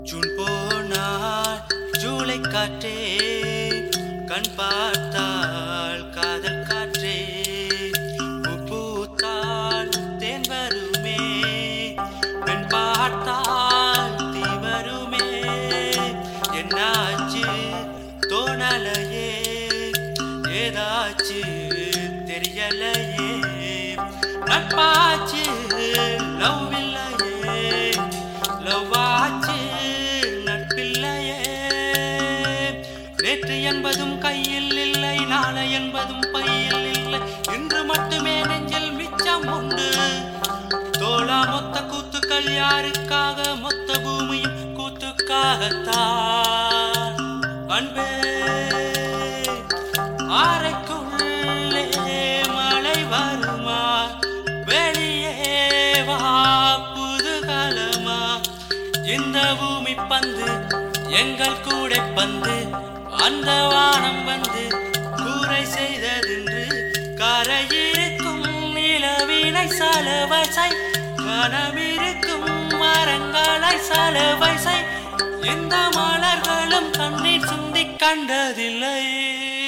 June போனால் ஜூலை காற்றே கண் பார்த்தால் காதல் காற்றே பூ பூத்தால் தேன் வருமே பெண் பார்த்தால் தீ வருமே என்னாச்சு தோணலையே ஏதாச்சு தெரியலையே நட்பாச்சு லவ் இல்லையே லவ் ஆச்சு நட்பில்லையே நேற்று என்பதும் கையில் இல்லை நாளை என்பதும் பையில் இல்லை இன்று மட்டுமே நெஞ்சில் மிச்சம் உண்டு தோளா மொத்த கூத்துக்கள் யாருக்காக மொத்த பூமியும் கூத்துக்காகத்தான் அன்பே அறைக்குள்ளே மழை வருமா வெளியே வா புதுகலமா இந்த பூமி பந்து எங்கள் கூட பந்து அந்த வானம் வந்து கூரை செய்ததென்று கரையிருக்கும் நிலவினை சலவசை கனவிருக்கும் மரங்களை சலவசை இந்த மலர்களும் கண்ணீர் சுந்தி கண்டதில்லை